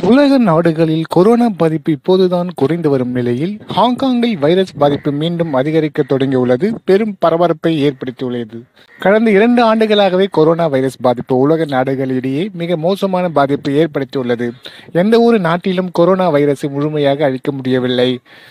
உலக நாடுகளில் கொரோனா பாதிப்பு இப்போதுதான் குறைந்து வரும் நிலையில் ஹாங்காங்கில் வைரஸ் பாதிப்பு மீண்டும் அதிகரிக்க தொடங்கியுள்ளது பெரும் பரபரப்பை ஏற்படுத்தியுள்ளது கடந்த இரண்டு ஆண்டுகளாகவே கொரோனா வைரஸ் பாதிப்பு உலக நாடுகளிடையே மிக மோசமான பாதிப்பை ஏற்படுத்தியுள்ளது எந்த ஒரு நாட்டிலும் கொரோனா வைரஸை முழுமையாக அழிக்க முடியவில்லை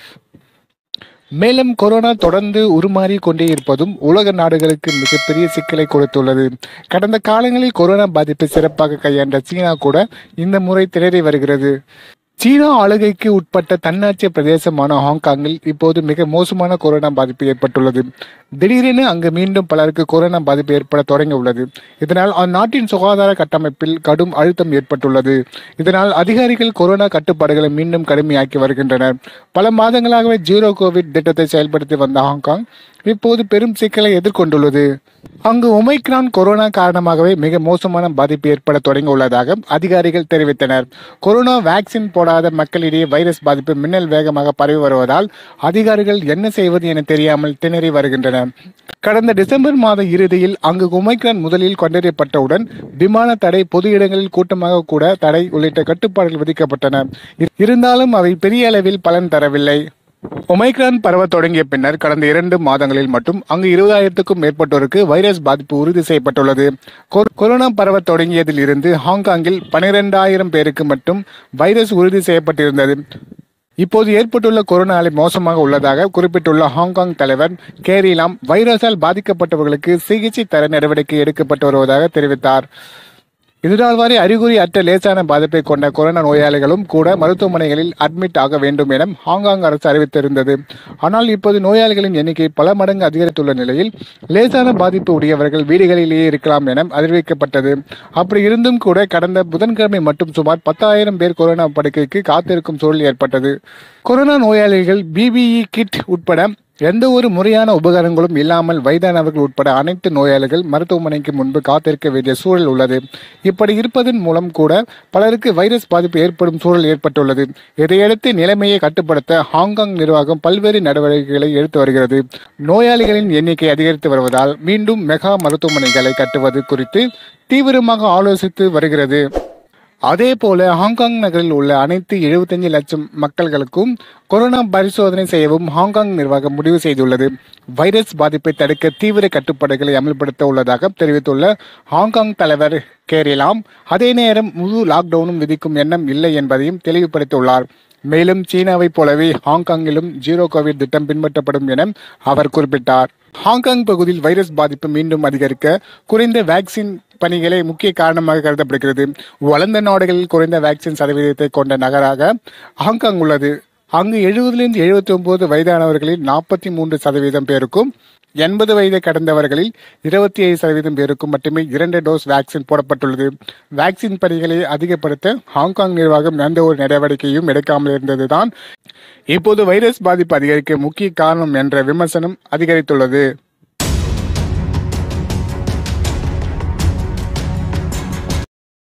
மேலும் கொரோனா தொடர்ந்து உருமாறி கொண்டே இருப்பதும் உலக நாடுகளுக்கு மிகப்பெரிய சிக்கலை கொடுத்துள்ளது கடந்த காலங்களில் கொரோனா பாதிப்பை சிறப்பாக கையாண்ட சீனா கூட இந்த முறை திணறி வருகிறது சீனா ஆளுகைக்கு உட்பட்ட தன்னாட்சி பிரதேசமான ஹாங்காங்கில் இப்போது மிக மோசமான கொரோனா பாதிப்பு ஏற்பட்டுள்ளது திடீரென அங்கு மீண்டும் பலருக்கு கொரோனா பாதிப்பு ஏற்பட தொடங்கியுள்ளது இதனால் அந்நாட்டின் சுகாதார கட்டமைப்பில் கடும் அழுத்தம் ஏற்பட்டுள்ளது இதனால் அதிகாரிகள் கொரோனா கட்டுப்பாடுகளை மீண்டும் கடுமையாக்கி வருகின்றனர் பல மாதங்களாகவே ஜீரோ கோவிட் திட்டத்தை செயல்படுத்தி வந்த ஹாங்காங் இப்போது பெரும் சிக்கலை எதிர்கொண்டுள்ளது அங்கு ஒமைக்ரான் கொரோனா காரணமாகவே மிக மோசமான பாதிப்பு ஏற்பட தொடங்கியுள்ளதாக அதிகாரிகள் தெரிவித்தனர் கொரோனா வேக்சின் போடாத மக்களிடையே வைரஸ் பாதிப்பு மின்னல் வேகமாக பரவி வருவதால் அதிகாரிகள் என்ன செய்வது என தெரியாமல் திணறி வருகின்றனர் கடந்த டிசம்பர் மாத இறுதியில் அங்கு ஒமைக்ரான் முதலில் கண்டறியப்பட்டவுடன் விமான தடை பொது இடங்களில் கூட்டமாக கூட தடை உள்ளிட்ட கட்டுப்பாடுகள் விதிக்கப்பட்டன இரு- இருந்தாலும் அவை பெரிய அளவில் பலன் தரவில்லை ஒமைக்ரான் பரவ தொடங்கிய பின்னர் கடந்த இரண்டு மாதங்களில் மட்டும் அங்கு இருபதாயிரத்துக்கும் மேற்பட்டோருக்கு வைரஸ் பாதிப்பு உறுதி செய்யப்பட்டுள்ளது கொ- கொரோனா பரவ தொடங்கியதில் இருந்து ஹாங்காங்கில் பனிரெண்டாயிரம் பேருக்கு மட்டும் வைரஸ் உறுதி செய்யப்பட்டிருந்தது இப்போது ஏற்பட்டுள்ள கொரோனா அலை மோசமாக உள்ளதாக குறிப்பிட்டுள்ள ஹாங்காங் தலைவர் கேரி லாம் வைரஸால் பாதிக்கப்பட்டவர்களுக்கு சிகிச்சை தர நடவடிக்கை எடுக்கப்பட்டு வருவதாக தெரிவித்தார் இதுநாள் வரை அறிகுறி அற்ற லேசான பாதிப்பை கொண்ட கொரோனா நோயாளிகளும் கூட மருத்துவமனைகளில் அட்மிட் ஆக வேண்டும் என ஹாங்காங் அரசு அறிவித்திருந்தது ஆனால் இப்போது நோயாளிகளின் எண்ணிக்கை பல மடங்கு அதிகரித்துள்ள நிலையில் லேசான பாதிப்பு உடையவர்கள் வீடுகளிலேயே இருக்கலாம் என அறிவிக்கப்பட்டது அப்படி இருந்தும் கூட கடந்த புதன்கிழமை மட்டும் சுமார் பத்தாயிரம் பேர் கொரோனா படுக்கைக்கு காத்திருக்கும் சூழல் ஏற்பட்டது கொரோனா நோயாளிகள் பிபிஇ கிட் உட்பட எந்த ஒரு முறையான உபகரணங்களும் இல்லாமல் வயதானவர்கள் உட்பட அனைத்து நோயாளிகள் மருத்துவமனைக்கு முன்பு காத்திருக்க வேண்டிய சூழல் உள்ளது இப்படி இருப்பதன் மூலம் கூட பலருக்கு வைரஸ் பாதிப்பு ஏற்படும் சூழல் ஏற்பட்டுள்ளது இதையடுத்து நிலைமையை கட்டுப்படுத்த ஹாங்காங் நிர்வாகம் பல்வேறு நடவடிக்கைகளை எடுத்து வருகிறது நோயாளிகளின் எண்ணிக்கை அதிகரித்து வருவதால் மீண்டும் மெகா மருத்துவமனைகளை கட்டுவது குறித்து தீவிரமாக ஆலோசித்து வருகிறது அதே போல ஹாங்காங் நகரில் உள்ள அனைத்து 75 லட்சம் மக்கள்களுக்கும் கொரோனா பரிசோதனை செய்யவும் ஹாங்காங் நிர்வாகம் முடிவு செய்துள்ளது வைரஸ் பாதிப்பை தடுக்க தீவிர கட்டுப்பாடுகளை அமல்படுத்த உள்ளதாக தெரிவித்துள்ள ஹாங்காங் தலைவர் கேரிலாம் அதே நேரம் முழு லாக்டவுனும் விதிக்கும் எண்ணம் இல்லை என்பதையும் தெளிவுபடுத்தியுள்ளார் மேலும் சீனாவைப் போலவே ஹாங்காங்கிலும் ஜீரோ கோவிட் திட்டம் பின்பற்றப்படும் என அவர் குறிப்பிட்டார் ஹாங்காங் பகுதியில் வைரஸ் பாதிப்பு மீண்டும் அதிகரிக்க குறைந்த வேக்சின் பணிகளே முக்கிய காரணமாக கருதப்படுகிறது வளர்ந்த நாடுகளில் குறைந்த வேக்சின் சதவீதத்தை கொண்ட நகராக ஹாங்காங் உள்ளது அங்கு எழுபதிலிருந்து எழுபத்தி ஒன்பது வயதானவர்களில் நாற்பத்தி மூன்று சதவீதம் பேருக்கும் எண்பது வயதை கடந்தவர்களில் இருபத்தி ஐந்து சதவீதம் பேருக்கும் மட்டுமே இரண்டு டோஸ் வேக்சின் போடப்பட்டுள்ளது வேக்சின் பணிகளை அதிகப்படுத்த ஹாங்காங் நிர்வாகம் எந்த ஒரு நடவடிக்கையும் எடுக்காமல் இருந்ததுதான் இப்போது வைரஸ் பாதிப்பு அதிகரிக்க முக்கிய காரணம் என்ற விமர்சனம் அதிகரித்துள்ளது